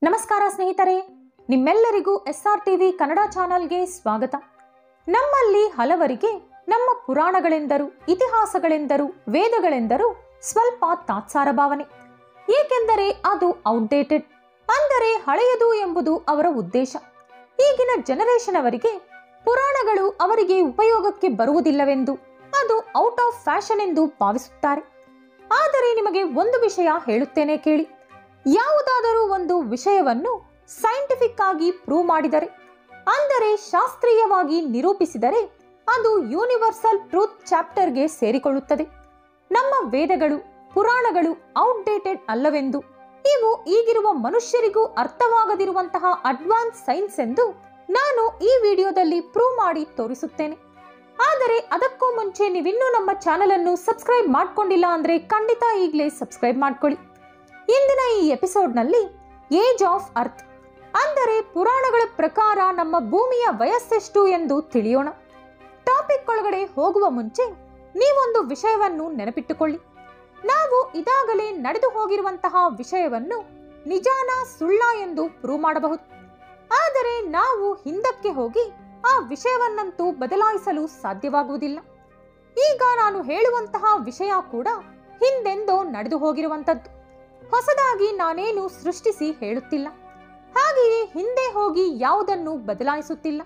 ನಮಸ್ಕಾರ ಸ್ನೇಹಿತರೆ ನಿಮ್ಮೆಲ್ಲರಿಗೂ ಎಸ್ ಆರ್ ಟಿವಿ ಕನ್ನಡ ಚಾನಲ್ಗೆ ಸ್ವಾಗತ ನಮ್ಮಲ್ಲಿ ಹಲವರಿಗೆ ನಮ್ಮ ಪುರಾಣಗಳೆಂದರು ಇತಿಹಾಸಗಳೆಂದರು ವೇದಗಳೆಂದರು ಸ್ವಲ್ಪ ತಾತ್ಸಾರ ಭಾವನೆ ಏಕೆಂದರೆ ಅದು ಔಟ್ಡೇಟೆಡ್ ಅಂದರೆ ಹಳೆಯದು ಎಂಬುದು ಅವರ ಉದ್ದೇಶ ಈಗಿನ ಜನರೇಷನ್ ಅವರಿಗೆ ಪುರಾಣಗಳು ಅವರಿಗೆ ಉಪಯೋಗಕ್ಕೆ ಬರುವುದಿಲ್ಲವೆಂದು ಅದು ಔಟ್ ಆಫ್ ಫ್ಯಾಷನ್ ಎಂದು ಭಾವಿಸುತ್ತಾರೆ ಆದರೆ ನಿಮಗೆ ಒಂದು ವಿಷಯ ಹೇಳುತ್ತೇನೆ ಕೇಳಿ ಯಾವುದಾದರೂ ಒಂದು ವಿಷಯವನ್ನು ಸೈಂಟಿಫಿಕ್ ಆಗಿ ಪ್ರೂವ್ ಮಾಡಿದರೆ ಅಂದರೆ ಶಾಸ್ತ್ರೀಯವಾಗಿ ನಿರೂಪಿಸಿದರೆ ಅದು ಯೂನಿವರ್ಸಲ್ ಟ್ರೂತ್ ಚಾಪ್ಟರ್ಗೆ ಸೇರಿಕೊಳ್ಳುತ್ತದೆ ನಮ್ಮ ವೇದಗಳು ಪುರಾಣಗಳು ಔಟ್ಡೇಟೆಡ್ ಅಲ್ಲವೆಂದು ಇವು ಈಗಿರುವ ಮನುಷ್ಯರಿಗೂ ಅರ್ಥವಾಗದಿರುವಂತಹ ಅಡ್ವಾನ್ಸ್ ಸೈನ್ಸ್ ಎಂದು ನಾನು ಈ ವಿಡಿಯೋದಲ್ಲಿ ಪ್ರೂವ್ ಮಾಡಿ ತೋರಿಸುತ್ತೇನೆ ಆದರೆ ಅದಕ್ಕೂ ಮುಂಚೆ ನೀವಿನ್ನೂ ನಮ್ಮ ಚಾನೆಲ್ ಅನ್ನು ಸಬ್ಸ್ಕ್ರೈಬ್ ಮಾಡ್ಕೊಂಡಿಲ್ಲ ಅಂದ್ರೆ ಖಂಡಿತ ಈಗಲೇ ಸಬ್ಸ್ಕ್ರೈಬ್ ಮಾಡ್ಕೊಳ್ಳಿ ಇಂದಿನ ಈ ಎಪಿಸೋಡ್ನಲ್ಲಿ ಏಜ್ ಆಫ್ ಅರ್ತ್ ಅಂದರೆ ಪುರಾಣಗಳ ಪ್ರಕಾರ ನಮ್ಮ ಭೂಮಿಯ ವಯಸ್ಸೆಷ್ಟು ಎಂದು ತಿಳಿಯೋಣ ಟಾಪಿಕ್ ಒಳಗಡೆ ಹೋಗುವ ಮುಂಚೆ ನೀವೊಂದು ವಿಷಯವನ್ನು ನೆನಪಿಟ್ಟುಕೊಳ್ಳಿ ನಾವು ಇದಾಗಲೇ ನಡೆದು ಹೋಗಿರುವಂತಹ ವಿಷಯವನ್ನು ನಿಜಾನ ಸುಳ್ಳ ಎಂದು ಪ್ರೂವ್ ಮಾಡಬಹುದು ಆದರೆ ನಾವು ಹಿಂದಕ್ಕೆ ಹೋಗಿ ಆ ವಿಷಯವನ್ನಂತೂ ಬದಲಾಯಿಸಲು ಸಾಧ್ಯವಾಗುವುದಿಲ್ಲ ಈಗ ನಾನು ಹೇಳುವಂತಹ ವಿಷಯ ಕೂಡ ಹಿಂದೆಂದೋ ನಡೆದು ಹೋಗಿರುವಂತದ್ದು ಹೊಸದಾಗಿ ನಾನೇನು ಸೃಷ್ಟಿಸಿ ಹೇಳುತ್ತಿಲ್ಲ ಹಾಗೆಯೇ ಹಿಂದೆ ಹೋಗಿ ಯಾವುದನ್ನು ಬದಲಾಯಿಸುತ್ತಿಲ್ಲ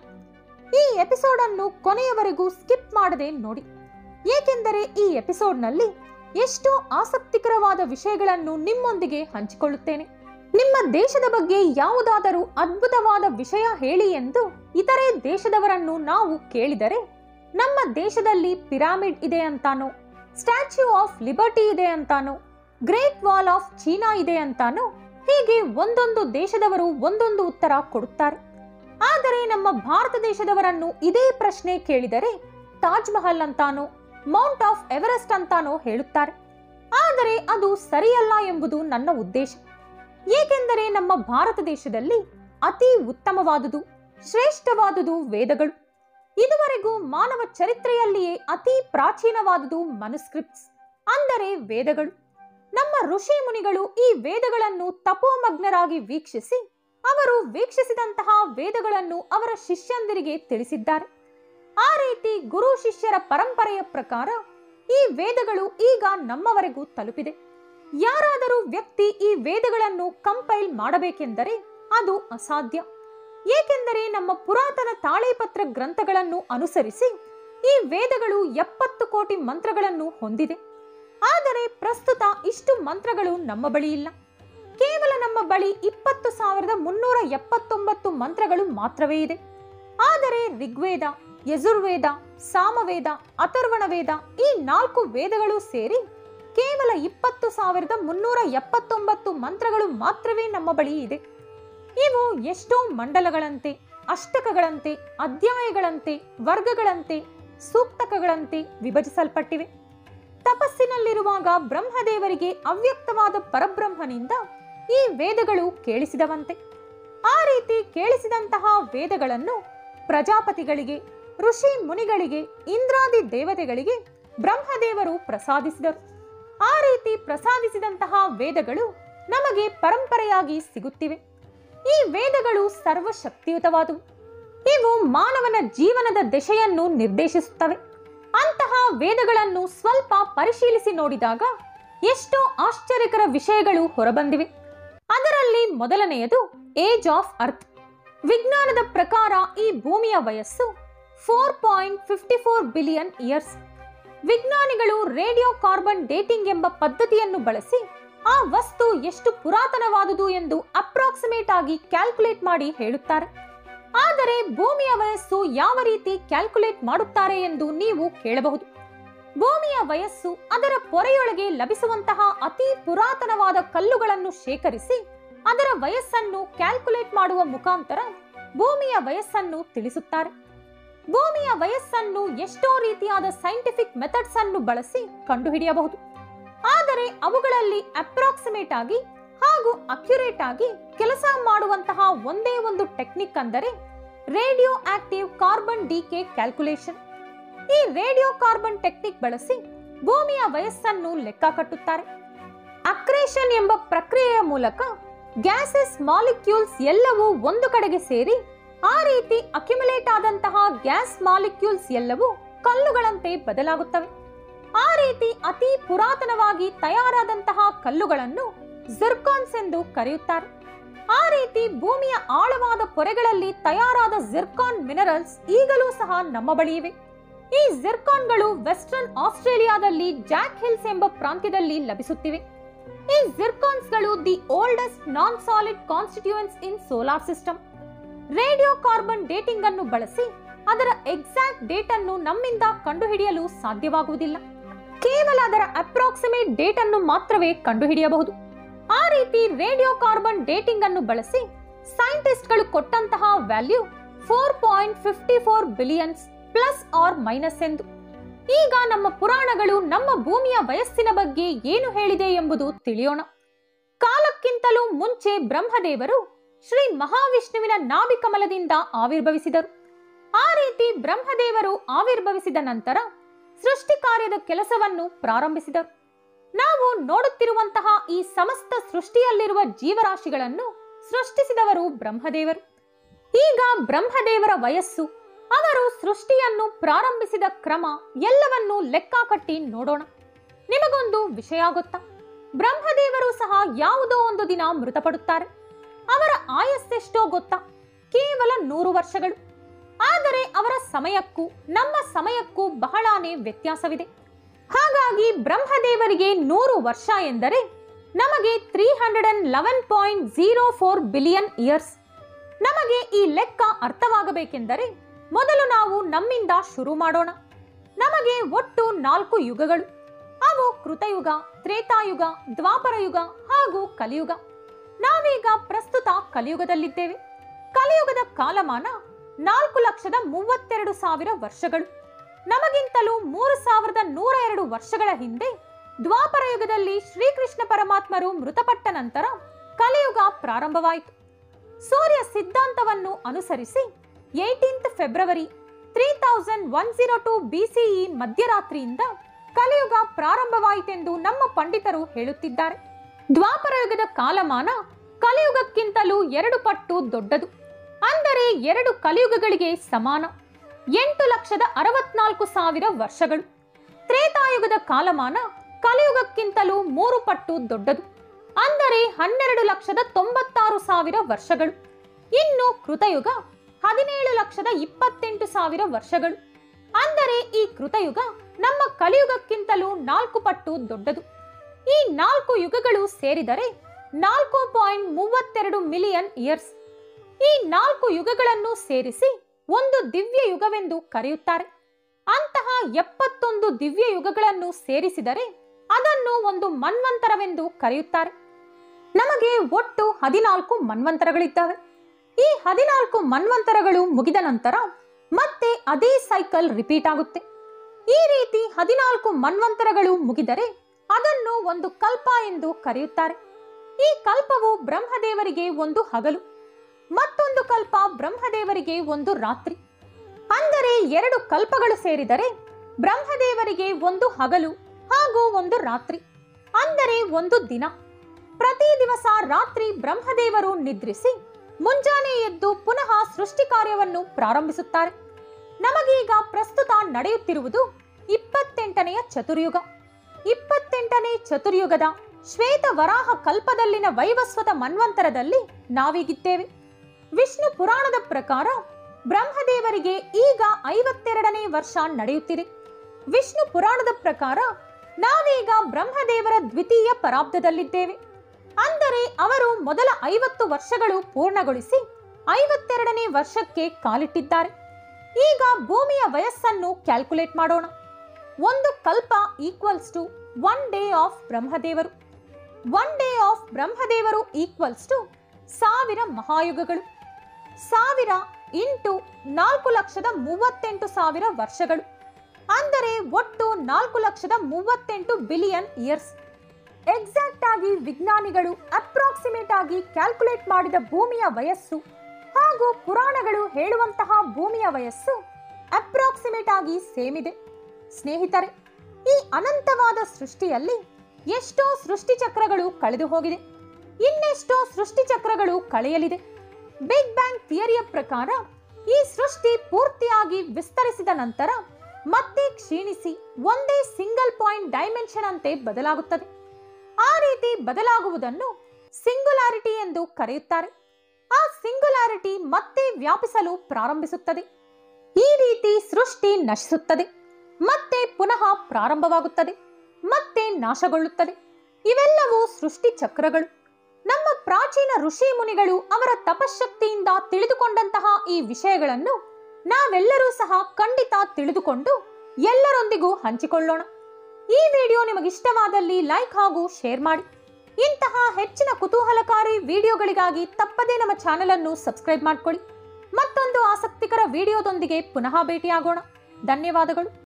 ಈ ಎಪಿಸೋಡ್ ಅನ್ನು ಕೊನೆಯವರೆಗೂ ಸ್ಕಿಪ್ ಮಾಡದೆ ನೋಡಿ ಏಕೆಂದರೆ ಈ ಎಪಿಸೋಡ್ನಲ್ಲಿ ಎಷ್ಟೋ ಆಸಕ್ತಿಕರವಾದ ವಿಷಯಗಳನ್ನು ನಿಮ್ಮೊಂದಿಗೆ ಹಂಚಿಕೊಳ್ಳುತ್ತೇನೆ ನಿಮ್ಮ ದೇಶದ ಬಗ್ಗೆ ಯಾವುದಾದರೂ ಅದ್ಭುತವಾದ ವಿಷಯ ಹೇಳಿ ಎಂದು ಇತರೆ ದೇಶದವರನ್ನು ನಾವು ಕೇಳಿದರೆ ನಮ್ಮ ದೇಶದಲ್ಲಿ ಪಿರಾಮಿಡ್ ಇದೆ ಅಂತಾನೋ ಸ್ಟ್ಯಾಚ್ಯೂ ಆಫ್ ಲಿಬರ್ಟಿ ಇದೆ ಅಂತಾನೋ ಗ್ರೇಟ್ ವಾಲ್ ಆಫ್ ಚೀನಾ ಇದೆ ಅಂತಾನೋ ಹೀಗೆ ಒಂದೊಂದು ದೇಶದವರು ಒಂದೊಂದು ಉತ್ತರ ಕೊಡುತ್ತಾರೆ ಆದರೆ ನಮ್ಮ ಭಾರತ ದೇಶದವರನ್ನು ಇದೇ ಪ್ರಶ್ನೆ ಕೇಳಿದರೆ ತಾಜ್ ಮಹಲ್ ಅಂತಾನೋ ಮೌಂಟ್ ಆಫ್ ಎವರೆಸ್ಟ್ ಅಂತಾನೋ ಹೇಳುತ್ತಾರೆ ಆದರೆ ಅದು ಸರಿಯಲ್ಲ ಎಂಬುದು ನನ್ನ ಉದ್ದೇಶ ಏಕೆಂದರೆ ನಮ್ಮ ಭಾರತ ದೇಶದಲ್ಲಿ ಅತಿ ಉತ್ತಮವಾದುದು ಶ್ರೇಷ್ಠವಾದುದು ವೇದಗಳು ಇದುವರೆಗೂ ಮಾನವ ಚರಿತ್ರೆಯಲ್ಲಿಯೇ ಅತಿ ಪ್ರಾಚೀನವಾದುದು ಮನುಸ್ಕ್ರಿಪ್ಟ್ಸ್ ಅಂದರೆ ವೇದಗಳು ನಮ್ಮ ಋಷಿ ಮುನಿಗಳು ಈ ವೇದಗಳನ್ನು ತಪೋಮಗ್ನರಾಗಿ ವೀಕ್ಷಿಸಿ ಅವರು ವೀಕ್ಷಿಸಿದಂತಹ ವೇದಗಳನ್ನು ಅವರ ಶಿಷ್ಯಂದಿರಿಗೆ ತಿಳಿಸಿದ್ದಾರೆ ಆ ರೀತಿ ಗುರು ಶಿಷ್ಯರ ಪರಂಪರೆಯ ಪ್ರಕಾರ ಈ ವೇದಗಳು ಈಗ ನಮ್ಮವರೆಗೂ ತಲುಪಿದೆ ಯಾರಾದರೂ ವ್ಯಕ್ತಿ ಈ ವೇದಗಳನ್ನು ಕಂಪೈಲ್ ಮಾಡಬೇಕೆಂದರೆ ಅದು ಅಸಾಧ್ಯ ಏಕೆಂದರೆ ನಮ್ಮ ಪುರಾತನ ತಾಳೆಪತ್ರ ಗ್ರಂಥಗಳನ್ನು ಅನುಸರಿಸಿ ಈ ವೇದಗಳು ಎಪ್ಪತ್ತು ಕೋಟಿ ಮಂತ್ರಗಳನ್ನು ಹೊಂದಿದೆ ಆದರೆ ಪ್ರಸ್ತುತ ಇಷ್ಟು ಮಂತ್ರಗಳು ನಮ್ಮ ಬಳಿ ಇಲ್ಲ ಕೇವಲ ನಮ್ಮ ಬಳಿ ಇಪ್ಪತ್ತು ಸಾವಿರದ ಮುನ್ನೂರ ಎಪ್ಪತ್ತೊಂಬತ್ತು ಮಂತ್ರಗಳು ಮಾತ್ರವೇ ಇದೆ ಆದರೆ ಋಗ್ವೇದ ಯಜುರ್ವೇದ ಸಾಮವೇದ ಅಥರ್ವಣ ವೇದ ಈ ನಾಲ್ಕು ವೇದಗಳು ಸೇರಿ ಕೇವಲ ಇಪ್ಪತ್ತು ಸಾವಿರದ ಮುನ್ನೂರ ಎಪ್ಪತ್ತೊಂಬತ್ತು ಮಂತ್ರಗಳು ಮಾತ್ರವೇ ನಮ್ಮ ಬಳಿ ಇದೆ ಇವು ಎಷ್ಟೋ ಮಂಡಲಗಳಂತೆ ಅಷ್ಟಕಗಳಂತೆ ಅಧ್ಯಾಯಗಳಂತೆ ವರ್ಗಗಳಂತೆ ಸೂಕ್ತಕಗಳಂತೆ ವಿಭಜಿಸಲ್ಪಟ್ಟಿವೆ ತಪಸ್ಸಿನಲ್ಲಿರುವಾಗ ಬ್ರಹ್ಮದೇವರಿಗೆ ಅವ್ಯಕ್ತವಾದ ಪರಬ್ರಹ್ಮನಿಂದ ಈ ವೇದಗಳು ಕೇಳಿಸಿದವಂತೆ ಆ ರೀತಿ ಕೇಳಿಸಿದಂತಹ ವೇದಗಳನ್ನು ಪ್ರಜಾಪತಿಗಳಿಗೆ ಋಷಿ ಮುನಿಗಳಿಗೆ ಇಂದ್ರಾದಿ ದೇವತೆಗಳಿಗೆ ಬ್ರಹ್ಮದೇವರು ಪ್ರಸಾದಿಸಿದರು ಆ ರೀತಿ ಪ್ರಸಾದಿಸಿದಂತಹ ವೇದಗಳು ನಮಗೆ ಪರಂಪರೆಯಾಗಿ ಸಿಗುತ್ತಿವೆ ಈ ವೇದಗಳು ಸರ್ವಶಕ್ತಿಯುತವಾದವು ಇವು ಮಾನವನ ಜೀವನದ ದೆಸೆಯನ್ನು ನಿರ್ದೇಶಿಸುತ್ತವೆ ಅಂತಹ ವೇದಗಳನ್ನು ಸ್ವಲ್ಪ ಪರಿಶೀಲಿಸಿ ನೋಡಿದಾಗ ಎಷ್ಟೋ ಆಶ್ಚರ್ಯಕರ ವಿಷಯಗಳು ಹೊರಬಂದಿವೆ ಅದರಲ್ಲಿ ಮೊದಲನೆಯದು ಏಜ್ ಆಫ್ ಅರ್ತ್ ವಿಜ್ಞಾನದ ಪ್ರಕಾರ ಈ ಭೂಮಿಯ ವಯಸ್ಸು four point fifty four billion years ವಿಜ್ಞಾನಿಗಳು ರೇಡಿಯೋ ಕಾರ್ಬನ್ ಡೇಟಿಂಗ್ ಎಂಬ ಪದ್ಧತಿಯನ್ನು ಬಳಸಿ ಆ ವಸ್ತು ಎಷ್ಟು ಪುರಾತನವಾದುದು ಎಂದು ಅಪ್ರಾಕ್ಸಿಮೇಟ್ ಆಗಿ ಕ್ಯಾಲ್ಕುಲೇಟ್ ಮಾಡಿ ಹೇಳುತ್ತಾರೆ ಆದರೆ ಭೂಮಿಯ ವಯಸ್ಸು ಯಾವ ರೀತಿ ಕ್ಯಾಲ್ಕುಲೇಟ್ ಮಾಡುತ್ತಾರೆ ಎಂದು ನೀವು ಕೇಳಬಹುದು ಭೂಮಿಯ ವಯಸ್ಸು ಅದರ ಪೊರೆಯೊಳಗೆ ಲಭಿಸುವಂತಹ ಅತಿ ಪುರಾತನವಾದ ಕಲ್ಲುಗಳನ್ನು ಶೇಖರಿಸಿ ಅದರ ವಯಸ್ಸನ್ನು ಕ್ಯಾಲ್ಕುಲೇಟ್ ಮಾಡುವ ಮುಖಾಂತರ ಭೂಮಿಯ ವಯಸ್ಸನ್ನು ತಿಳಿಸುತ್ತಾರೆ ಭೂಮಿಯ ವಯಸ್ಸನ್ನು ಎಷ್ಟೋ ರೀತಿಯಾದ ಸೈಂಟಿಫಿಕ್ ಮೆಥಡ್ಸ್ ಅನ್ನು ಬಳಸಿ ಕಂಡುಹಿಡಿಯಬಹುದು ಆದರೆ ಅವುಗಳಲ್ಲಿ ಅಪ್ರಾಕ್ಸಿಮೇಟ್ ಆಗಿ ಹಾಗೂ ಅಕ್ಯುರೇಟ್ ಆಗಿ ಕೆಲಸ ಮಾಡುವಂತಹ ಒಂದೇ ಒಂದು ಟೆಕ್ನಿಕ್ ಅಂದರೆ radio active carbon decay calculation ಈ ರೇಡಿಯೋ ಕಾರ್ಬನ್ ಟೆಕ್ನಿಕ್ ಬಳಸಿ ಭೂಮಿಯ ವಯಸ್ಸನ್ನು ಲೆಕ್ಕ ಕಟ್ಟುತ್ತಾರೆ ಅಕ್ರೇಷನ್ ಎಂಬ ಪ್ರಕ್ರಿಯೆಯ ಮೂಲಕ ಗ್ಯಾಸಸ್ ಮಾಲಿಕ್ಯೂಲ್ಸ್ ಎಲ್ಲವೂ ಒಂದು ಕಡೆಗೆ ಸೇರಿ ಆ ರೀತಿ ಅಕ್ಯುಮುಲೇಟ್ ಆದಂತಹ ಗ್ಯಾಸ್ ಮಾಲಿಕ್ಯೂಲ್ಸ್ ಎಲ್ಲವೂ ಕಲ್ಲುಗಳಂತೆ ಬದಲಾಗುತ್ತವೆ ಆ ರೀತಿ ಅತಿ ಪುರಾತನವಾಗಿ ತಯಾರಾದಂತಹ ಕಲ್ಲುಗಳನ್ನು ಜಿರ್ಕಾನ್ಸ್ ಎಂದು ಕರೆಯುತ್ತಾರೆ ಆ ರೀತಿ ಭೂಮಿಯ ಆಳವಾದ ಪೊರೆಗಳಲ್ಲಿ ತಯಾರಾದ ಜಿರ್ಕಾನ್ ಮಿನರಲ್ಸ್ ಈಗಲೂ ಸಹ ನಮ್ಮ ಬಳಿ ಇವೆ ಈ ಜಿರ್ಕಾನ್ಗಳು ವೆಸ್ಟರ್ನ್ ಆಸ್ಟ್ರೇಲಿಯಾದಲ್ಲಿ ಜಾಕ್ ಹಿಲ್ಸ್ ಎಂಬ ಪ್ರಾಂತ್ಯದಲ್ಲಿ ಲಭಿಸುತ್ತಿವೆ ಈ ಜಿರ್ಕಾನ್ಸ್ಗಳು the oldest non solid constituents in solar system radio carbon dating ಅನ್ನು ಬಳಸಿ ಅದರ ಎಕ್ಸಾಕ್ಟ್ ಡೇಟ್ ಅನ್ನು ನಮ್ಮಿಂದ ಕಂಡುಹಿಡಿಯಲು ಸಾಧ್ಯವಾಗುವುದಿಲ್ಲ ಕೇವಲ ಅದರ ಅಪ್ರಾಕ್ಸಿಮೇಟ್ ಡೇಟ್ ಅನ್ನು ಮಾತ್ರವೇ ಕಂಡುಹಿಡಿಯಬಹುದು ಆ ರೀತಿ ರೇಡಿಯೋ ಕಾರ್ಬನ್ ಡೇಟಿಂಗ್ ಅನ್ನು ಬಳಸಿ ಸೈಂಟಿಸ್ಟ್ಗಳು ಕೊಟ್ಟಂತಹ value four point fifty four billions plus or minus ಎಂದು ಈಗ ನಮ್ಮ ಪುರಾಣಗಳು ನಮ್ಮ ಭೂಮಿಯ ವಯಸ್ಸಿನ ಬಗ್ಗೆ ಏನು ಹೇಳಿದೆ ಎಂಬುದು ತಿಳಿಯೋಣ ಕಾಲಕ್ಕಿಂತಲೂ ಮುಂಚೆ ಬ್ರಹ್ಮದೇವರು ಶ್ರೀ ಮಹಾವಿಷ್ಣುವಿನ ನಾಭಿಕಮಲದಿಂದ ಆವಿರ್ಭವಿಸಿದರು ಆ ರೀತಿ ಬ್ರಹ್ಮದೇವರು ಆವಿರ್ಭವಿಸಿದ ನಂತರ ಸೃಷ್ಟಿ ಕಾರ್ಯದ ಕೆಲಸವನ್ನು ಪ್ರಾರಂಭಿಸಿದರು ನಾವು ನೋಡುತ್ತಿರುವಂತಹ ಈ ಸಮಸ್ತ ಸೃಷ್ಟಿಯಲ್ಲಿರುವ ಜೀವರಾಶಿಗಳನ್ನು ಸೃಷ್ಟಿಸಿದವರು ಬ್ರಹ್ಮದೇವರು ಈಗ ಬ್ರಹ್ಮದೇವರ ವಯಸ್ಸು ಅವರು ಸೃಷ್ಟಿಯನ್ನು ಪ್ರಾರಂಭಿಸಿದ ಕ್ರಮ ಎಲ್ಲವನ್ನೂ ಲೆಕ್ಕ ಕಟ್ಟಿ ನೋಡೋಣ ನಿಮಗೊಂದು ವಿಷಯ ಗೊತ್ತಾ ಬ್ರಹ್ಮದೇವರು ಸಹ ಯಾವುದೋ ಒಂದು ದಿನ ಮೃತಪಡುತ್ತಾರೆ ಅವರ ಆಯಸ್ಸೆಷ್ಟೋ ಗೊತ್ತಾ ಕೇವಲ ನೂರು ವರ್ಷಗಳು ಆದರೆ ಅವರ ಸಮಯಕ್ಕೂ ನಮ್ಮ ಸಮಯಕ್ಕೂ ಬಹಳಾನೇ ವ್ಯತ್ಯಾಸವಿದೆ ಹಾಗಾಗಿ ಬ್ರಹ್ಮದೇವರಿಗೆ ನೂರು ವರ್ಷ ಎಂದರೆ ನಮಗೆ three hundred and eleven point zero four billion years ನಮಗೆ ಈ ಲೆಕ್ಕ ಅರ್ಥವಾಗಬೇಕೆಂದರೆ ಮೊದಲು ನಾವು ನಮ್ಮಿಂದ ಶುರು ಮಾಡೋಣ ನಮಗೆ ಒಟ್ಟು ನಾಲ್ಕು ಯುಗಗಳು ಅವು ಕೃತಯುಗ ತ್ರೇತಾಯುಗ ದ್ವಾಪರ ಯುಗ ಹಾಗೂ ಕಲಿಯುಗ ನಾವೀಗ ಪ್ರಸ್ತುತ ಕಲಿಯುಗದಲ್ಲಿದ್ದೇವೆ ಕಲಿಯುಗದ ಕಾಲಮಾನ ನಾಲ್ಕು ಲಕ್ಷದ ಮೂವತ್ತೆರಡು ಸಾವಿರ ವರ್ಷಗಳು ನಮಗಿಂತಲೂ ಮೂರು ಸಾವಿರದ ನೂರ ಎರಡು ವರ್ಷಗಳ ಹಿಂದೆ ದ್ವಾಪರ ಯುಗದಲ್ಲಿ ಶ್ರೀಕೃಷ್ಣ ಪರಮಾತ್ಮರು ಮೃತಪಟ್ಟ ನಂತರ ಕಲಿಯುಗ ಪ್ರಾರಂಭವಾಯಿತು ಸೂರ್ಯ ಸಿದ್ಧಾಂತವನ್ನು ಅನುಸರಿಸಿ eighteenth February three thousand one zero two BCE ಮಧ್ಯರಾತ್ರಿಯಿಂದ ಕಲಿಯುಗ ಪ್ರಾರಂಭವಾಯಿತೆಂದು ನಮ್ಮ ಪಂಡಿತರು ಹೇಳುತ್ತಿದ್ದಾರೆ ದ್ವಾಪರ ಯುಗದ ಕಾಲಮಾನ ಕಲಿಯುಗಕ್ಕಿಂತಲೂ ಎರಡು ಪಟ್ಟು ದೊಡ್ಡದು ಅಂದರೆ ಎರಡು ಕಲಿಯುಗಗಳಿಗೆ ಸಮಾನ ಎಂಟು ಲಕ್ಷದ ಅರವತ್ನಾಲ್ಕು ಸಾವಿರ ವರ್ಷಗಳು ತ್ರೇತಾಯುಗದ ಕಾಲಮಾನ ಕಲಿಯುಗಕ್ಕಿಂತಲೂ ಮೂರು ಪಟ್ಟು ದೊಡ್ಡದು ಅಂದರೆ ಹನ್ನೆರಡು ಲಕ್ಷದ ತೊಂಬತ್ತಾರು ಸಾವಿರ ವರ್ಷಗಳು ಇನ್ನು ಕೃತಯುಗ ಹದಿನೇಳು ಲಕ್ಷದ ಇಪ್ಪತ್ತೆಂಟು ಸಾವಿರ ವರ್ಷಗಳು ಅಂದರೆ ಈ ಕೃತಯುಗ ನಮ್ಮ ಕಲಿಯುಗಕ್ಕಿಂತಲೂ ನಾಲ್ಕು ಪಟ್ಟು ದೊಡ್ಡದು ಈ ನಾಲ್ಕು ಯುಗಗಳು ಸೇರಿದರೆ ನಾಲ್ಕು ಪಾಯಿಂಟ್ ಮೂವತ್ತೆರಡು ಮಿಲಿಯನ್ ಇಯರ್ಸ್ ಈ ನಾಲ್ಕು ಯುಗಗಳನ್ನು ಸೇರಿಸಿ ಒಂದು ದಿವ್ಯ ಯುಗವೆಂದು ಕರೆಯುತ್ತಾರೆ ಅಂತಹ ಎಪ್ಪತ್ತೊಂದು ದಿವ್ಯ ಯುಗಗಳನ್ನು ಸೇರಿಸಿದರೆ ಅದನ್ನು ಒಂದು ಮನ್ವಂತರವೆಂದು ಕರೆಯುತ್ತಾರೆ ನಮಗೆ ಒಟ್ಟು ಹದಿನಾಲ್ಕು ಮನ್ವಂತರಗಳಿದ್ದಾವೆ ಈ ಹದಿನಾಲ್ಕು ಮನ್ವಂತರಗಳು ಮುಗಿದ ನಂತರ ಮತ್ತೆ ಅದೇ ಸೈಕಲ್ ರಿಪೀಟ್ ಆಗುತ್ತೆ ಈ ರೀತಿ ಹದಿನಾಲ್ಕು ಮನ್ವಂತರಗಳು ಮುಗಿದರೆ ಅದನ್ನು ಒಂದು ಕಲ್ಪ ಎಂದು ಕರೆಯುತ್ತಾರೆ ಈ ಕಲ್ಪವು ಬ್ರಹ್ಮದೇವರಿಗೆ ಒಂದು ಹಗಲು ಮತ್ತೊಂದು ಕಲ್ಪ ಬ್ರಹ್ಮದೇವರಿಗೆ ಒಂದು ರಾತ್ರಿ ಅಂದರೆ ಎರಡು ಕಲ್ಪಗಳು ಸೇರಿದರೆ ಬ್ರಹ್ಮದೇವರಿಗೆ ಒಂದು ಹಗಲು ಹಾಗೂ ಒಂದು ರಾತ್ರಿ ಅಂದರೆ ಒಂದು ದಿನ ಪ್ರತಿ ದಿವಸ ರಾತ್ರಿ ಬ್ರಹ್ಮದೇವರು ನಿದ್ರಿಸಿ ಮುಂಜಾನೆ ಎದ್ದು ಪುನಃ ಸೃಷ್ಟಿ ಕಾರ್ಯವನ್ನು ಪ್ರಾರಂಭಿಸುತ್ತಾರೆ ನಮಗೀಗ ಪ್ರಸ್ತುತ ನಡೆಯುತ್ತಿರುವುದು ಇಪ್ಪತ್ತೆಂಟನೆಯ ಚತುರ್ಯುಗ ಇಪ್ಪತ್ತೆಂಟನೇ ಚತುರ್ಯುಗದ ಶ್ವೇತ ವರಾಹ ಕಲ್ಪದಲ್ಲಿನ ವೈವಸ್ವತ ಮನ್ವಂತರದಲ್ಲಿ ನಾವೀಗಿದ್ದೇವೆ ವಿಷ್ಣು ಪುರಾಣದ ಪ್ರಕಾರ ಬ್ರಹ್ಮದೇವರಿಗೆ ಈಗ ಐವತ್ತೆರಡನೇ ವರ್ಷ ನಡೆಯುತ್ತಿದೆ ವಿಷ್ಣು ಪುರಾಣದ ಪ್ರಕಾರ ನಾವೀಗ ಬ್ರಹ್ಮದೇವರ ದ್ವಿತೀಯ ಪರಾಬ್ಧದಲ್ಲಿದ್ದೇವೆ ಅಂದರೆ ಅವರು ಮೊದಲ ಐವತ್ತು ವರ್ಷಗಳು ಪೂರ್ಣಗೊಳಿಸಿ ಐವತ್ತೆರಡನೇ ವರ್ಷಕ್ಕೆ ಕಾಲಿಟ್ಟಿದ್ದಾರೆ ಈಗ ಭೂಮಿಯ ವಯಸ್ಸನ್ನು ಕ್ಯಾಲ್ಕುಲೇಟ್ ಮಾಡೋಣ ಒಂದು ಕಲ್ಪ equals to one day of ಬ್ರಹ್ಮದೇವರು ಒನ್ ಡೇ ಆಫ್ ಬ್ರಹ್ಮದೇವರು ಈಕ್ವಲ್ಸ್ ಟು ಸಾವಿರ ಮಹಾಯುಗಗಳು ಸಾವಿರ ಇಂಟು ನಾಲ್ಕು ಲಕ್ಷದ ಮೂವತ್ತೆಂಟು ಸಾವಿರ ವರ್ಷಗಳು ಅಂದರೆ ಒಟ್ಟು ನಾಲ್ಕು ಲಕ್ಷದ ಮೂವತ್ತೆಂಟು ಬಿಲಿಯನ್ ಇಯರ್ಸ್ ಎಕ್ಸಾಕ್ಟ್ ಆಗಿ ವಿಜ್ಞಾನಿಗಳು ಅಪ್ರಾಕ್ಸಿಮೇಟ್ ಆಗಿ ಕ್ಯಾಲ್ಕುಲೇಟ್ ಮಾಡಿದ ಭೂಮಿಯ ವಯಸ್ಸು ಹಾಗೂ ಪುರಾಣಗಳು ಹೇಳುವಂತಹ ಭೂಮಿಯ ವಯಸ್ಸು ಅಪ್ರಾಕ್ಸಿಮೇಟ್ ಆಗಿ ಸೇಮ್ ಇದೆ ಸ್ನೇಹಿತರೆ ಈ ಅನಂತವಾದ ಸೃಷ್ಟಿಯಲ್ಲಿ ಎಷ್ಟೋ ಸೃಷ್ಟಿ ಚಕ್ರಗಳು ಕಳೆದು ಹೋಗಿದೆ ಇನ್ನೆಷ್ಟೋ ಸೃಷ್ಟಿ ಚಕ್ರಗಳು ಕಳೆಯಲಿದೆ ಬಿಗ್ ಬ್ಯಾಂಗ್ ಥಿಯರಿಯ ಪ್ರಕಾರ ಈ ಸೃಷ್ಟಿ ಪೂರ್ತಿಯಾಗಿ ವಿಸ್ತರಿಸಿದ ನಂತರ ಮತ್ತೆ ಕ್ಷೀಣಿಸಿ ಒಂದೇ ಸಿಂಗಲ್ ಪಾಯಿಂಟ್ ಡೈಮೆನ್ಷನ್ ಅಂತೆ ಬದಲಾಗುತ್ತದೆ ಆ ರೀತಿ ಬದಲಾಗುವುದನ್ನು ಸಿಂಗುಲಾರಿಟಿ ಎಂದು ಕರೆಯುತ್ತಾರೆ ಆ ಸಿಂಗುಲಾರಿಟಿ ಮತ್ತೆ ವ್ಯಾಪಿಸಲು ಪ್ರಾರಂಭಿಸುತ್ತದೆ ಈ ರೀತಿ ಸೃಷ್ಟಿ ನಶಿಸುತ್ತದೆ ಮತ್ತೆ ಪುನಃ ಪ್ರಾರಂಭವಾಗುತ್ತದೆ ಮತ್ತೆ ನಾಶಗೊಳ್ಳುತ್ತದೆ ಇವೆಲ್ಲವೂ ಸೃಷ್ಟಿ ಚಕ್ರಗಳು ನಮ್ಮ ಪ್ರಾಚೀನ ಋಷಿ ಮುನಿಗಳು ಅವರ ತಪಶಕ್ತಿಯಿಂದ ತಿಳಿದುಕೊಂಡಂತಹ ಈ ವಿಷಯಗಳನ್ನು ನಾವೆಲ್ಲರೂ ಸಹ ಖಂಡಿತ ತಿಳಿದುಕೊಂಡು ಎಲ್ಲರೊಂದಿಗೂ ಹಂಚಿಕೊಳ್ಳೋಣ ಈ ವಿಡಿಯೋ ನಿಮಗಿಷ್ಟವಾದಲ್ಲಿ ಲೈಕ್ ಹಾಗೂ ಶೇರ್ ಮಾಡಿ ಇಂತಹ ಹೆಚ್ಚಿನ ಕುತೂಹಲಕಾರಿ ವಿಡಿಯೋಗಳಿಗಾಗಿ ತಪ್ಪದೇ ನಮ್ಮ ಚಾನೆಲ್ ಅನ್ನು ಸಬ್ಸ್ಕ್ರೈಬ್ ಮಾಡ್ಕೊಳ್ಳಿ ಮತ್ತೊಂದು ಆಸಕ್ತಿಕರ ವಿಡಿಯೋದೊಂದಿಗೆ ಪುನಃ ಭೇಟಿಯಾಗೋಣ ಧನ್ಯವಾದಗಳು